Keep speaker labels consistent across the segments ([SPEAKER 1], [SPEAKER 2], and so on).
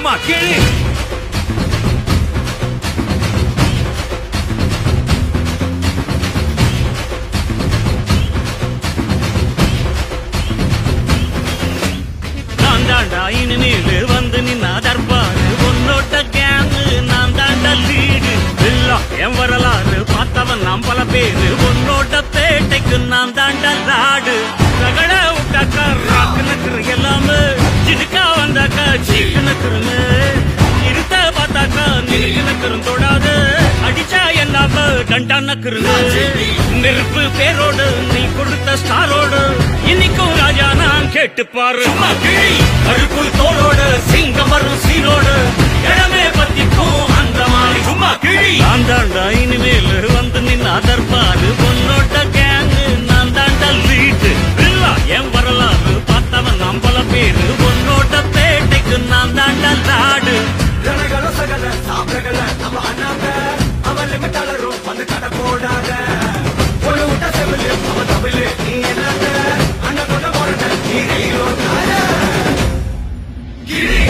[SPEAKER 1] சும்மா கிழி நான் தாண்டா இனிமேல் வந்து நின்னா தர்பாரு உன்னோட்ட கேங்கு நான் தாண்டா லீடு எல்லாம் என் வரலாறு பார்த்தவன் நாம் பல பேரு உன்னோட்ட பேட்டைக்கு நான் தாண்டா லாடு ரகட விட்டாக்கா ராக்கு நக்குரு எல்லாமே சிடுக்கா வந்தாக்கா சீக்கு நக்குருங்க இருத்த பார்த்தாக்கா நிறுக்கு நக்குரும் தொடாது அடிச்சா எல்லாம டண்டா நக்குருங்க நெருப்பு பேரோடு நீ கொடுத்த ஸ்டாரோடு இன்னைக்கும் ராஜா நான் கேட்டு பாரு அழுக்குள் தோளோடு சிங்கம் வரும் சீரோடு இடமே பத்திக்கும் அந்த மாதிரி சும்மா கிழி நான் தாண்டா இனிமேல் வந்து நின்று அதற்பாரு பொன்னோட்ட கேங்கு நான் தாண்டா லீட்டு இல்ல என் வரலாறு பார்த்தவன் நம்பல பேரு பொன்னோட்ட பேட்டைக்கு நான் தாண்டா லாடு
[SPEAKER 2] ரணகள சகல சாப்பிடகள நம்ம அண்ணாங்க அவன் லிமிட் அலரும் வந்து கடை போடாத ஒரு விட்ட செவிலு அவன் தமிழு நீ என்னங்க அண்ணன் கொண்ட போறத நீ ரயிலோ கிரி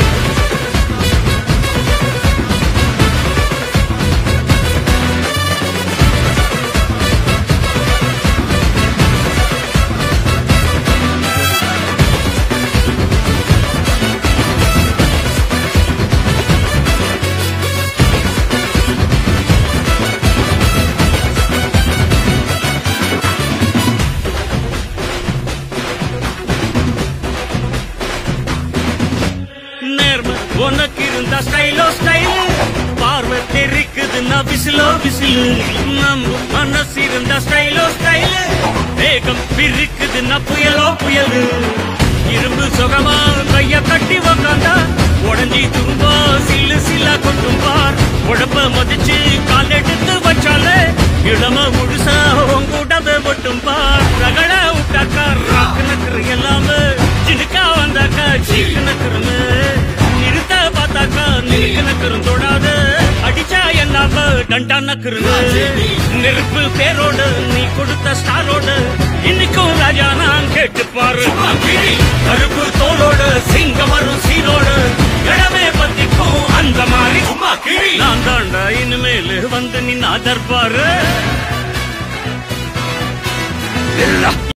[SPEAKER 1] நேர்ம உனக்கு இருந்த ஸ்டைலோ ஸ்டைல் பார்வை தெரிக்குதுன்னா விசிலோ விசிலு நம்ம மனசு இருந்த ஸ்டைலோ ஸ்டைல் வேகம் பிரிக்குதுன்னா புயலோ புயலு இரும்பு சுகமா கைய கட்டி உக்காந்தா உடஞ்சி துரும்பா சில்லு சில்லா கொட்டும் பார் உடம்ப மதிச்சு கால் எடுத்து வச்சாலே இளம முழுசா உங்கூடவே மட்டும் பார் ரகட விட்டாக்கா ராக்கு நக்கரு எல்லாமே சிடுக்கா வந்தாக்கா சீக்கு நக்கருமே நிறுத்த பார்த்தாக்கா நிறுக்கு நக்கரும் தொடாது அடிச்சா எல்லாம டண்டா நக்கருங்க நெருப்பு பேரோடு நீ கொடுத்த ஸ்டாரோடு இன்னைக்கும் ராஜா நான் கேட்டு பாரு கருப்பு தோலோடு சிங்கம் வரும் சீரோடு இடமே பத்திக்கும் அந்த மாதிரி சும்மா கிழி நான் தாண்டா இனிமேல் வந்து நின்று அதர்பாரு